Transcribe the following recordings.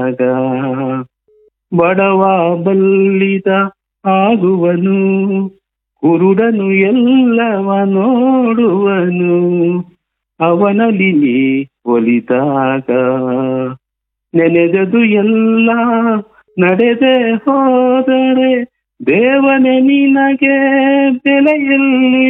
ಒಲಿದಾಗ ಬಡವ ಬಲ್ಲಿದ ಆಗುವನು ಕುರುಡನು ಎಲ್ಲವ ನೋಡುವನು ಅವನಲ್ಲಿ ನೀ ಒಲಿದಾಗ ನೆನೆದದು ಎಲ್ಲ ನಡೆದೆ ಹೋದರೆ ದೇವನೇ ನಿನಗೆ ಬೆಲೆಯಲ್ಲಿ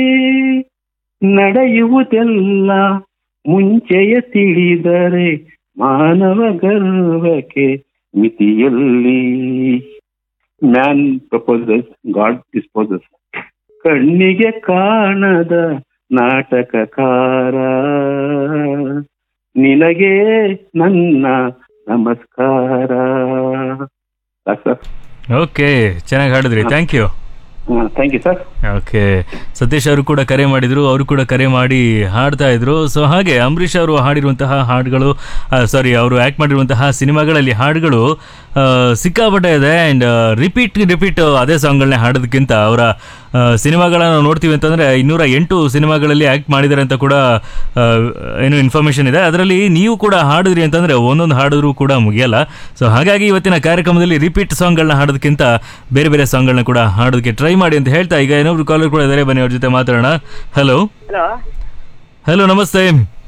ನಡೆಯುವುದೆಲ್ಲ ಮುಂಚೆಯ ತಿಳಿದರೆ ಮಾನವ ಗರ್ವಕ್ಕೆ ಮಿತಿಯಲ್ಲಿ ಮ್ಯಾನ್ ಪ್ರಪೋಸಸ್ ಗಾಡ್ ಡಿಸ್ಪೋಸಸ್ ಕಣ್ಣಿಗೆ ಕಾಣದ ನಾಟಕಕಾರ ನಿನಗೆ ನನ್ನ ನಮಸ್ಕಾರ ಸರ್ ಓಕೆ ಚೆನ್ನಾಗಿ ಹಾಡಿದ್ರಿ thank you thank you sir okay Satish ಅವರು ಕೂಡ ಕರೆ ಮಾಡಿದ್ರು ಅವರು ಕೂಡ ಕರೆ ಮಾಡಿ ಹಾಡ್ತಾ ಇದ್ರು ಸೊ ಹಾಗೆ ಅಂಬರೀಷ್ ಅವರು ಹಾಡಿರುವಂತಹ ಹಾಡುಗಳು ಸಾರಿ ಅವರು ಆ್ಯಕ್ಟ್ ಮಾಡಿರುವಂತಹ ಸಿನಿಮಾಗಳಲ್ಲಿ ಹಾಡುಗಳು ಆ, ಸಿಕ್ಕಾಪಟ್ಟೆ ಇದೆ ಆ್ಯಂಡ್ ರಿಪೀಟ್ ರಿಪೀಟ್ ಅದೇ ಸಾಂಗ್ಗಳನ್ನೇ ಹಾಡೋದಕ್ಕಿಂತ ಅವರ ಸಿನಿಮಾಗಳನ್ನ ನಾವು ನೋಡ್ತೀವಿ ಅಂತಂದರೆ ಇನ್ನೂರ ಎಂಟು ಸಿನಿಮಾಗಳಲ್ಲಿ ಆ್ಯಕ್ಟ್ ಮಾಡಿದ್ದಾರೆ ಅಂತ ಕೂಡ ಆ, ಏನು ಇನ್ಫಾರ್ಮೇಷನ್ ಇದೆ ಅದರಲ್ಲಿ ನೀವು ಕೂಡ ಹಾಡಿದ್ರಿ ಅಂತಂದರೆ ಒಂದೊಂದು ಹಾಡಿದ್ರು ಕೂಡ ಮುಗಿಯಲ್ಲ ಸೊ ಹಾಗಾಗಿ ಇವತ್ತಿನ ಕಾರ್ಯಕ್ರಮದಲ್ಲಿ ರಿಪೀಟ್ ಸಾಂಗ್ಗಳನ್ನ ಹಾಡೋದಕ್ಕಿಂತ ಬೇರೆ ಬೇರೆ ಸಾಂಗ್ಗಳನ್ನ ಕೂಡ ಹಾಡೋದಕ್ಕೆ ಟ್ರೈ ಮಾಡಿ ಅಂತ ಹೇಳ್ತಾ ಈಗ ಇನ್ನೊಬ್ರು ಕಾಲರ್ ಕೂಡ ಇದ್ದಾರೆ ಬನ್ನಿ ಅವ್ರ ಜೊತೆ ಮಾತಾಡೋಣ ಹಲೋ ಹಲೋ ಹಲೋ ನಮಸ್ತೆ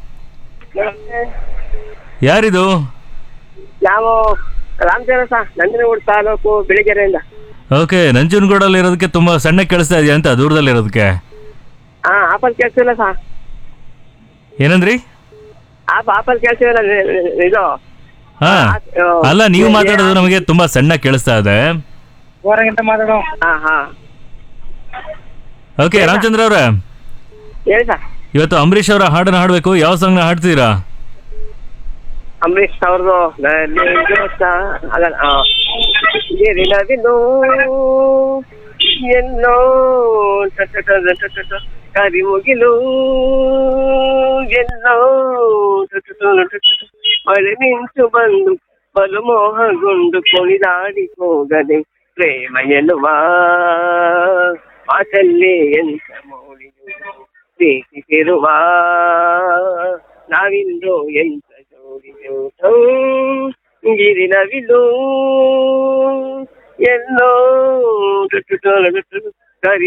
ಯಾರಿದು ನಾವು ರಾಮಚಂದ್ರ ಸಾ ನಂಜನಗೂಡು ತಾಲೂಕು ಬೆಳಿಗೆರೆಯಿಂದ ಓಕೆ ನಂಜನಗೂಡಲ್ಲಿ ಇರೋದಕ್ಕೆ ತುಂಬಾ ಸಣ್ಣ ಕೇಳಿಸ್ತಾ ಇದೆಯಾ ಅಂತ ದೂರದಲ್ಲಿ ಇರೋದಕ್ಕೆ ಹಾ ಆಪಲ್ ಕೇಳ್ಸಿಲ್ಲ ಸಾ ಏನಂದ್ರಿ ಆಪ್ ಆಪಲ್ ಕೇಳ್ಸಿಲ್ಲ ಇದು ಹಾ ಅಲ್ಲ ನೀವು ಮಾತಾಡೋದು ನಮಗೆ ತುಂಬಾ ಸಣ್ಣ ಕೇಳಿಸ್ತಾ ಇದೆ ಹೊರಗಿಂತ ಮಾತಾಡೋ ಹಾ ಹಾ ಓಕೆ ರಾಮಚಂದ್ರ ಅವ್ರೆ ಹೇಳಿ ಸಾ ಇವತ್ತು ಅಂಬರೀಷ್ ಅವರ ಹಾಡನ್ನ ಹಾಡಬೇಕು ಯಾವ ಸಾಂಗ್ನ ಹಾಡ್ತೀರಾ ಅಂಬರೀಷ್ ಅವ್ರದ್ದು ಗಿರಿನವಿಲು ಎಲ್ಲೋ ಟ- ಟ- ಟ- ಟ- ಟ- ಟ- ಕರಿ ಮುಗಿಲು ಎಲ್ಲೋ ಟ- ಟ- ಟ- ಟ- ಟ- ಟ- ಮಳೆ ಮಿಂಚು ಬಂದು ಬಲು ಮೋಹಗೊಂಡು ಕುಣಿದಾಡಿ ಹೋಗದೆ ಪ್ರೇಮ ಎನ್ನುವ ಮಾತಲ್ಲಿ ಎಂತ ಮೌಳಿಯು ಪ್ರೀತಿಸಿರುವ ನಾವಿಂದು ಎಂತ ಜೋಡಿಯು ಗಿರಿನವಿಲು ಎಲ್ಲೋ ಟು ಟು ಟು ಟು ಟು